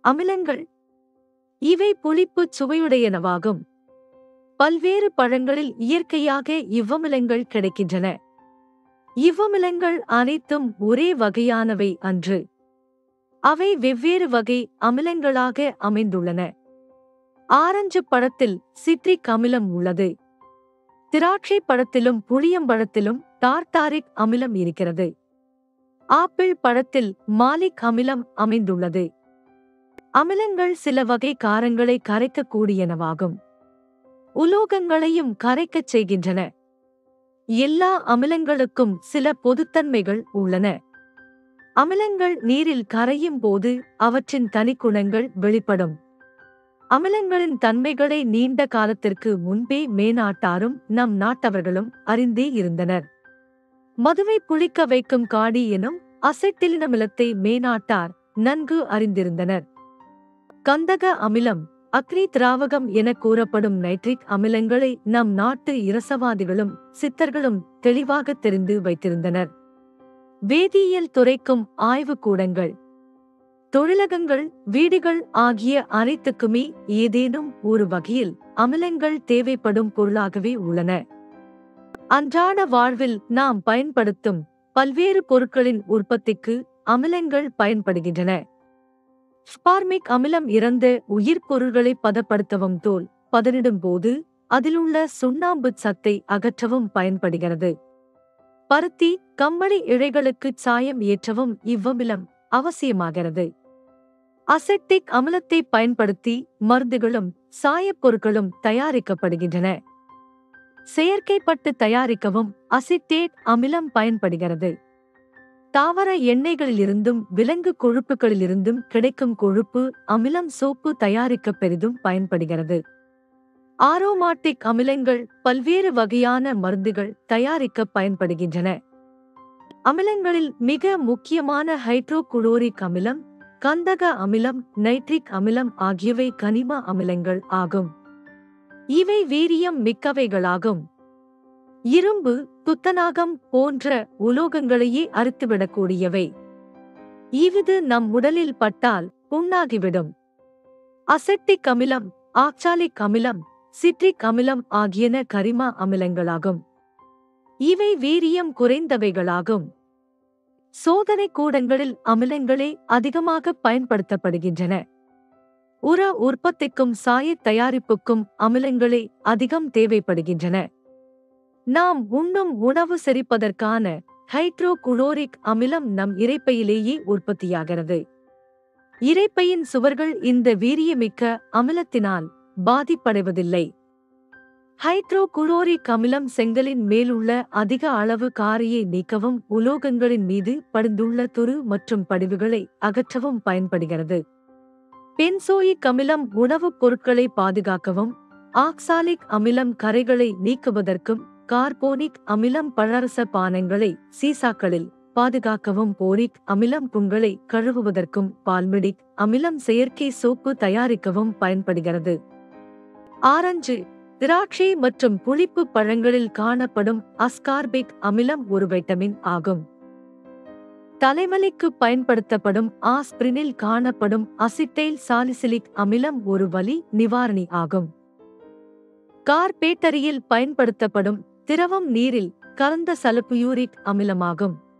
அமிலங்கள் இவை புளிப்புச் சுவையுடையனவாகும் பல்வேறு பழங்களில் இயற்கையாக இவ்வமிலங்கள் கிடைக்கின்றன இவ்வமிலங்கள் அனைத்தும் ஒரே வகையானவை அன்று அவை வெவ்வேறு வகை அமிலங்களாக அமைந்துள்ளன ஆரஞ்சு பழத்தில் சிட்ரிக் அமிலம் உள்ளது திராட்சை பழத்திலும் புளியம்பழத்திலும் டார்டாரிக் அமிலம் இருக்கிறது ஆப்பிள் பழத்தில் மாலிக் அமிலம் அமைந்துள்ளது அமிலங்கள் சில வகை காரங்களை கரைக்கக்கூடியனவாகும் உலோகங்களையும் கரைக்கச் செய்கின்றன எல்லா அமிலங்களுக்கும் சில பொதுத்தன்மைகள் உள்ளன அமிலங்கள் நீரில் கரையும் போது அவற்றின் தனிக்குணங்கள் வெளிப்படும் அமிலங்களின் தன்மைகளை நீண்ட காலத்திற்கு முன்பே மேனாட்டாரும் நம் நாட்டவர்களும் அறிந்தே இருந்தனர் மதுவை புளிக்க வைக்கும் காடி எனும் அசைட்டிலினமிலத்தை மேனாட்டார் நன்கு அறிந்திருந்தனர் கந்தக அமிலம் அக்னி திராவகம் என கூறப்படும் நைட்ரிக் அமிலங்களை நம் நாட்டு இரசவாதிகளும் சித்தர்களும் தெளிவாக தெரிந்து வைத்திருந்தனர் வேதியியல் துறைக்கும் ஆய்வுக்கூடங்கள் தொழிலகங்கள் வீடுகள் ஆகிய அனைத்துக்குமே ஏதேனும் ஒரு வகையில் அமிலங்கள் தேவைப்படும் பொருளாகவே உள்ளன அன்றாட வாழ்வில் நாம் பயன்படுத்தும் பல்வேறு பொருட்களின் உற்பத்திக்கு அமிலங்கள் பயன்படுகின்றன ஸ்பார்மிக் அமிலம் இறந்த உயிர் பொருள்களை பதப்படுத்தவும் தோல் பதனிடும் போது அதிலுள்ள சுண்ணாம்பு சத்தை அகற்றவும் பயன்படுகிறது பருத்தி கம்பளி இழைகளுக்கு சாயம் ஏற்றவும் இவ்வமிலம் அவசியமாகிறது அசெட்டிக் அமிலத்தை பயன்படுத்தி மருந்துகளும் சாயப்பொருட்களும் தயாரிக்கப்படுகின்றன செயற்கைப்பட்டு தயாரிக்கவும் அசிட்டேட் அமிலம் பயன்படுகிறது தாவர எண்ணெய்களிலிருந்தும் விலங்கு கொழுப்புகளிலிருந்தும் கிடைக்கும் கொழுப்பு அமிலம் சோப்பு தயாரிக்க பெரிதும் பயன்படுகிறது ஆரோமாட்டிக் அமிலங்கள் பல்வேறு வகையான மருந்துகள் தயாரிக்க பயன்படுகின்றன அமிலங்களில் மிக முக்கியமான ஹைட்ரோகுளோரிக் அமிலம் கந்தக அமிலம் நைட்ரிக் அமிலம் ஆகியவை கனிம அமிலங்கள் ஆகும் இவை வீரியம் மிக்கவைகளாகும் இரும்பு துத்தநாகம் போன்ற உலோகங்களையே அறுத்துவிடக்கூடியவை இவ்விது நம் உடலில் பட்டால் புண்ணாகிவிடும் அசெட்டிக் அமிலம் ஆக்சாலிக் அமிலம் சிட்ரிக் அமிலம் ஆகியன கரிம அமிலங்களாகும் இவை வீரியம் குறைந்தவைகளாகும் சோதனை கூடங்களில் அமிலங்களே அதிகமாக பயன்படுத்தப்படுகின்றன உர உற்பத்திக்கும் சாயத் தயாரிப்புக்கும் அமிலங்களே அதிகம் தேவைப்படுகின்றன நாம் உண்ணும் உணவு செரிப்பதற்கான ஹைட்ரோகுளோரிக் அமிலம் நம் இரைப்பையிலேயே உற்பத்தியாகிறது இரைப்பையின் சுவர்கள் இந்த வீரியமிக்க அமிலத்தினால் பாதிப்படைவதில்லை ஹைட்ரோகுளோரிக் அமிலம் செங்கலின் மேலுள்ள அதிக அளவு காரையை நீக்கவும் உலோகங்களின் மீது படிந்துள்ள துரு மற்றும் படிவுகளை அகற்றவும் பயன்படுகிறது பென்சோயிக் அமிலம் உணவுப் பொருட்களை பாதுகாக்கவும் ஆக்சாலிக் அமிலம் கரைகளை நீக்குவதற்கும் கார்போனிக் அமிலம் பழரச பானங்களை சீசாக்களில் பாதுகாக்கவும் போரிக் அமிலம் புண்களை கழுவுவதற்கும் பால்மிடிக் அமிலம் செயற்கை சோப்பு தயாரிக்கவும் பயன்படுகிறது ஆரஞ்சு திராட்சை மற்றும் புளிப்பு பழங்களில் காணப்படும் அஸ்கார்பிக் அமிலம் ஒரு வைட்டமின் ஆகும் தலைவலிக்கு பயன்படுத்தப்படும் ஆஸ்பிரினில் காணப்படும் அசிட்டைல் சாலிசிலிக் அமிலம் ஒரு வலி நிவாரணி ஆகும் கார்பேட்டரியில் பயன்படுத்தப்படும் திரவம் நீரில் கலந்த சல்புயூரிக் அமிலமாகும்